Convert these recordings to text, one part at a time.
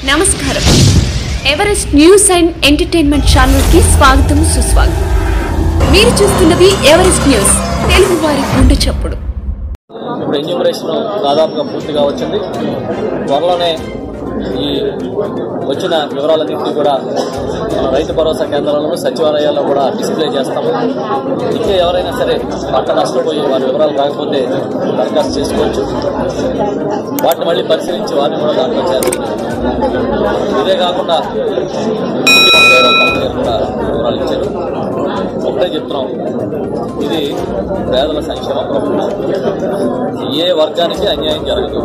నమస్కారం Everest news and entertainment channel కి స్వాగతం సుస్వాగతం మీరు చూస్తున్నది ఎవరెస్ట్ న్యూస్ తెలుగు వారి గుండె చప్పుడు ఇప్పుడు ఎన్యూమరేషన్ దాదాపుగా పూర్తిగా వచ్చింది త్వరలోనే ఈ వచ్చిన వివరాలన్నింటినీ కూడా మన రైతు భరోసా కేంద్రాలను సచివాలయాల్లో కూడా డిస్ప్లే చేస్తాము ఇంకా ఎవరైనా సరే పంట నష్టపోయి వారి వివరాలు రాకపోతే దరఖాస్తు చేసుకోవచ్చు వాటిని మళ్ళీ పరిశీలించి వారిని కూడా దాంట్లో చేర్చాలి ఇదే కాకుండా ముఖ్యమంత్రి గారు కలెక్టర్ కూడా వివరాలు ఇచ్చారు ఒకటే చెప్తున్నాం ఇది పేదల సంక్షేమ ప్రభుత్వం ఏ వర్గానికి అన్యాయం జరగదు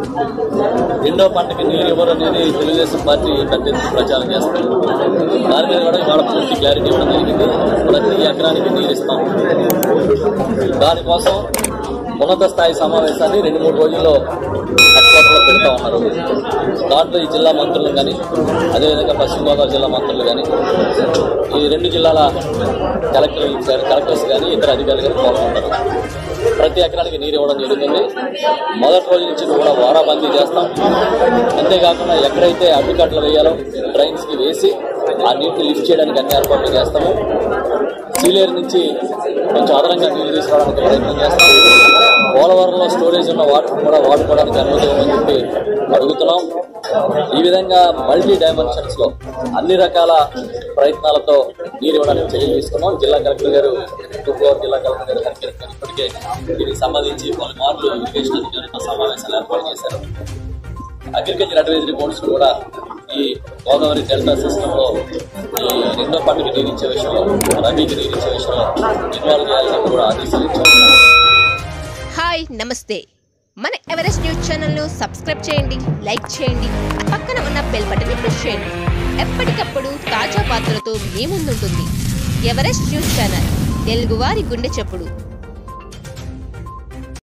రెండో పంటకి నీరు ఇవ్వరు అనేది తెలుగుదేశం పార్టీ పెద్ద ఎత్తున ప్రచారం చేస్తారు దాని మీద కూడా ఇవాళ పూర్తి క్లారిటీ ఇవ్వడం జరిగింది ప్రతి ఎకరానికి నీరు ఇస్తాం దానికోసం ఉన్నత స్థాయి సమావేశాన్ని రెండు మూడు రోజుల్లో హెడ్ క్వార్టర్లో పెడతా ఉన్నారు దాంట్లో ఈ జిల్లా మంత్రులు కానీ అదేవిధంగా పశ్చిమ గోదావరి జిల్లా మంత్రులు కానీ ఈ రెండు జిల్లాల కలెక్టర్లు కలెక్టర్స్ కానీ ఇతర అధికారులు కానీ పాల్గొంటారు ప్రతి ఎకరానికి నీరు ఇవ్వడం జరుగుతుంది మొదటి రోజు నుంచి కూడా వారాబందీ చేస్తాం అంతేకాకుండా ఎక్కడైతే అడ్డుకట్టలు వేయాలో డ్రైన్స్ కి వేసి ఆ నీటిని లిఫ్ట్ చేయడానికి అన్ని ఏర్పాట్లు చేస్తాము సీలేరు నుంచి కొంచెం అదనంగా నీళ్లు తీసుకురావడానికి ప్రయత్నం చేస్తాం పోలవరంలో స్టోరేజ్ ఉన్న వాటర్ కూడా వాడుకోవడానికి అనుమతి ఇవ్వమని చెప్పి అడుగుతున్నాం ఈ విధంగా మల్టీ డైమెన్షన్స్ లో అన్ని రకాల ప్రయత్నాలతో నీరు ఇవ్వడానికి చర్యలు తీసుకున్నాం జిల్లా కలెక్టర్ గారు తూర్పుగోదావరి జిల్లా కలెక్టర్ గారు కలెక్టర్ గారు ఇప్పటికే దీనికి సంబంధించి పలు మార్లు ఇరిగేషన్ అధికారులతో సమావేశాలు ఏర్పాటు చేశారు అగ్రికల్చర్ అడ్వైజరీ బోర్డ్స్ కూడా ఈ గోదావరి డెల్టా సిస్టమ్ లో ఈ రెండో పంటకి నీరు ఇచ్చే విషయంలో రబీకి నీరు ఇచ్చే విషయంలో ఇన్వాల్వ్ చేయాలని కూడా ఆదేశాలు ఇచ్చారు హాయ్ నమస్తే మన ఎవరెస్ట్ న్యూస్ ఛానల్ను సబ్స్క్రైబ్ చేయండి లైక్ చేయండి పక్కన ఉన్న బెల్ బటన్ని ప్రెస్ చేయండి ఎప్పటికప్పుడు తాజా వార్తలతో మీ ముందుంటుంది ఎవరెస్ట్ న్యూస్ ఛానల్ తెలుగువారి గుండె చప్పుడు